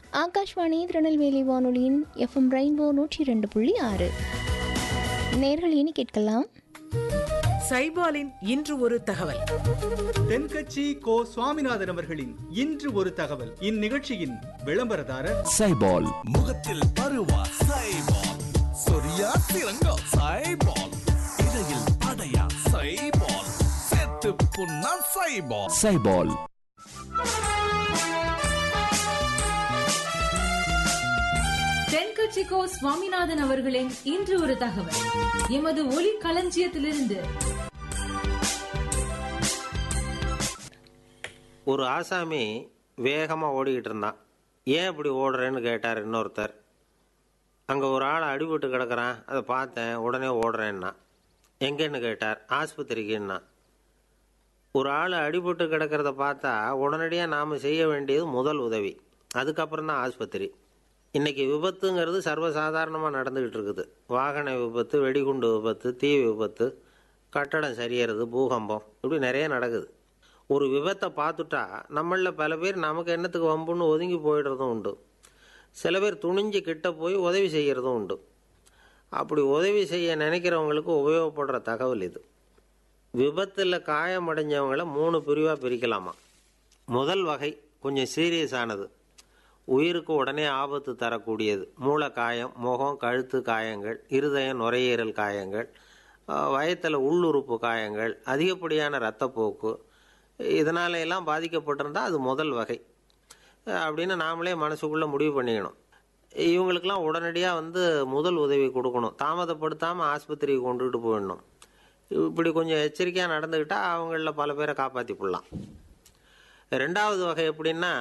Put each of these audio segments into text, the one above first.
ஆகாஷ்வாணி திருநெல்வேலி வானொலியின் FM rainbow நூற்றி ரெண்டு புள்ளி ஆறு நேர்கள் இனி கேட்கலாம் சைபாலின் இன்று ஒரு தகவல் தென்கட்சி கோ சுவாமிநாதன் அவர்களின் இன்று ஒரு தகவல் இந்நிகழ்ச்சியின் விளம்பரதாரர் சைபால் முகத்தில் பருவா சைபால் சொரியா சிறங்கா சைபால் இடையில் படையா சைபால் செத்து புண்ணா சைபால் சைபால் தென்கட்சிக்கோ சுவாமிநாதன் அவர்களின் இன்று ஒரு தகவல் எமது ஒலி களஞ்சியத்திலிருந்து ஒரு ஆசாமி வேகமாக ஓடிக்கிட்டு இருந்தான் ஏன் இப்படி ஓடுறேன்னு கேட்டார் இன்னொருத்தர் அங்கே ஒரு ஆள் அடிபட்டு கிடக்குறான் அதை பார்த்தேன் உடனே ஓடுறேன்னா எங்கேன்னு கேட்டார் ஆஸ்பத்திரிக்குன்னா ஒரு ஆள் அடிபட்டு கிடக்கிறத பார்த்தா உடனடியாக நாம் செய்ய வேண்டியது முதல் உதவி அதுக்கப்புறம் தான் ஆஸ்பத்திரி இன்றைக்கி விபத்துங்கிறது சர்வசாதாரணமாக நடந்துக்கிட்டு இருக்குது வாகன விபத்து வெடிகுண்டு விபத்து தீ விபத்து கட்டடம் சரியறது பூகம்பம் இப்படி நிறைய நடக்குது ஒரு விபத்தை பார்த்துட்டா நம்மளில் பல பேர் நமக்கு என்னத்துக்கு வம்புன்னு ஒதுங்கி போயிடுறதும் உண்டு சில பேர் துணிஞ்சு கிட்ட போய் உதவி செய்கிறதும் உண்டு அப்படி உதவி செய்ய நினைக்கிறவங்களுக்கு உபயோகப்படுற தகவல் இது விபத்தில் காயமடைஞ்சவங்கள மூணு பிரிவாக பிரிக்கலாமா முதல் வகை கொஞ்சம் சீரியஸானது உயிருக்கு உடனே ஆபத்து தரக்கூடியது மூளை காயம் முகம் கழுத்து காயங்கள் இருதயம் நுரையீரல் காயங்கள் வயத்தில் உள்ளுறுப்பு காயங்கள் அதிகப்படியான இரத்தப்போக்கு இதனால எல்லாம் பாதிக்கப்பட்டிருந்தால் அது முதல் வகை அப்படின்னு நாமளே மனசுக்குள்ளே முடிவு பண்ணிக்கணும் இவங்களுக்கெல்லாம் உடனடியாக வந்து முதல் உதவி கொடுக்கணும் தாமதப்படுத்தாமல் ஆஸ்பத்திரிக்கு கொண்டுகிட்டு போயிடணும் இப்படி கொஞ்சம் எச்சரிக்கையாக நடந்துக்கிட்டால் அவங்களில் பல பேரை காப்பாற்றி போடலாம் ரெண்டாவது வகை எப்படின்னா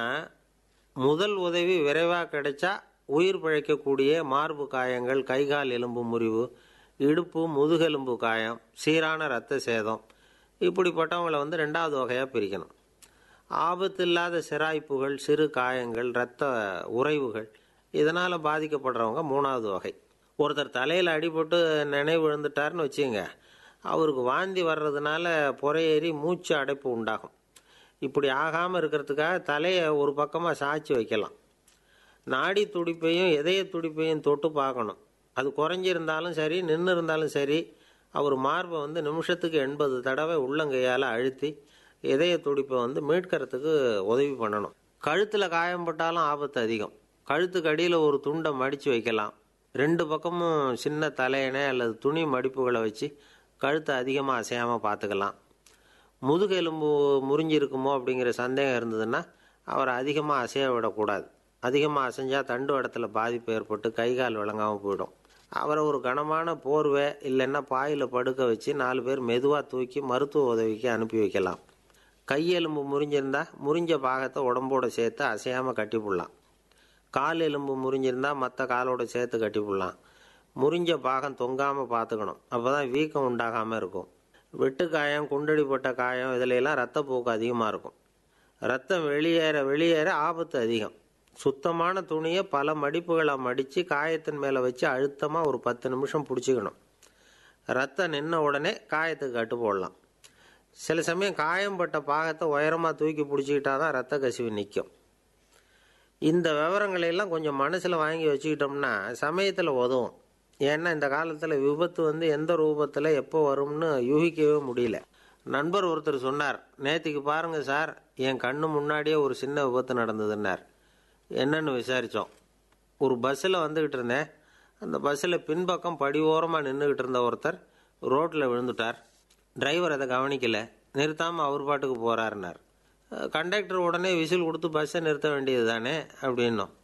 முதல் உதவி விரைவாக கிடைச்சா உயிர் பிழைக்கக்கூடிய மார்பு காயங்கள் கைகால் எலும்பு முறிவு இடுப்பு முதுகெலும்பு காயம் சீரான இரத்த சேதம் இப்படிப்பட்டவங்களை வந்து ரெண்டாவது வகையாக பிரிக்கணும் ஆபத்து இல்லாத சிராய்ப்புகள் சிறு காயங்கள் இரத்த உறைவுகள் இதனால் பாதிக்கப்படுறவங்க மூணாவது வகை ஒருத்தர் தலையில் அடிபட்டு நினைவு விழுந்துட்டார்னு வச்சுங்க அவருக்கு வாந்தி வர்றதுனால புறையேறி மூச்சு அடைப்பு உண்டாகும் இப்படி ஆகாமல் இருக்கிறதுக்காக தலையை ஒரு பக்கமாக சாய்ச்சி வைக்கலாம் நாடி துடிப்பையும் இதய துடிப்பையும் தொட்டு பார்க்கணும் அது குறைஞ்சிருந்தாலும் சரி நின்று இருந்தாலும் சரி அவர் மார்பை வந்து நிமிஷத்துக்கு எண்பது தடவை உள்ளங்கையால் அழுத்தி இதய துடிப்பை வந்து மீட்கிறதுக்கு உதவி பண்ணணும் கழுத்தில் காயம்பட்டாலும் ஆபத்து அதிகம் கழுத்துக்கு அடியில் ஒரு துண்டை மடித்து வைக்கலாம் ரெண்டு பக்கமும் சின்ன தலையணை அல்லது துணி மடிப்புகளை வச்சு கழுத்தை அதிகமாக அசையாமல் பார்த்துக்கலாம் முதுகெலும்பு முறிஞ்சிருக்குமோ அப்படிங்கிற சந்தேகம் இருந்ததுன்னா அவரை அதிகமாக அசைய விடக்கூடாது அதிகமாக அசைஞ்சால் தண்டு இடத்துல பாதிப்பு ஏற்பட்டு கை கால் விளங்காமல் போயிடும் அவரை ஒரு கனமான போர்வை இல்லைன்னா பாயில் படுக்க வச்சு நாலு பேர் மெதுவாக தூக்கி மருத்துவ உதவிக்கு அனுப்பி வைக்கலாம் கையெலும்பு முறிஞ்சிருந்தா முறிஞ்ச பாகத்தை உடம்போட சேர்த்து அசையாமல் கட்டி போடலாம் கால் எலும்பு முறிஞ்சிருந்தா மற்ற காலோட சேர்த்து கட்டி போடலாம் முறிஞ்ச பாகம் தொங்காமல் பார்த்துக்கணும் அப்போ தான் வீக்கம் உண்டாகாமல் இருக்கும் வெட்டு காயம் குண்டடிப்பட்ட காயம் இதுல எல்லாம் ரத்தப்போக்கு அதிகமாக இருக்கும் ரத்தம் வெளியேற வெளியேற ஆபத்து அதிகம் சுத்தமான துணியை பல மடிப்புகளை மடித்து காயத்தின் மேலே வச்சு அழுத்தமாக ஒரு பத்து நிமிஷம் பிடிச்சிக்கணும் ரத்தம் நின்ன உடனே காயத்துக்கு கட்டு போடலாம் சில சமயம் காயம்பட்ட பாகத்தை உயரமாக தூக்கி பிடிச்சிக்கிட்டா தான் ரத்த கசிவு நிற்கும் இந்த விவரங்களை எல்லாம் கொஞ்சம் மனசில் வாங்கி வச்சுக்கிட்டோம்னா சமயத்தில் உதவும் ஏன்னா இந்த காலத்தில் விபத்து வந்து எந்த ரூபத்தில் எப்போ வரும்னு யூகிக்கவே முடியல நண்பர் ஒருத்தர் சொன்னார் நேற்றுக்கு பாருங்கள் சார் என் கண்ணு முன்னாடியே ஒரு சின்ன விபத்து நடந்ததுன்னார் என்னன்னு விசாரித்தோம் ஒரு பஸ்ஸில் வந்துக்கிட்டு இருந்தேன் அந்த பஸ்ஸில் பின்பக்கம் படி ஓரமாக நின்றுக்கிட்டு இருந்த ஒருத்தர் ரோட்டில் விழுந்துட்டார் டிரைவர் அதை கவனிக்கல நிறுத்தாமல் அவர் பாட்டுக்கு போகிறாருனார் கண்டக்டர் உடனே விசில் கொடுத்து பஸ்ஸை நிறுத்த வேண்டியது தானே அப்படின்னோம்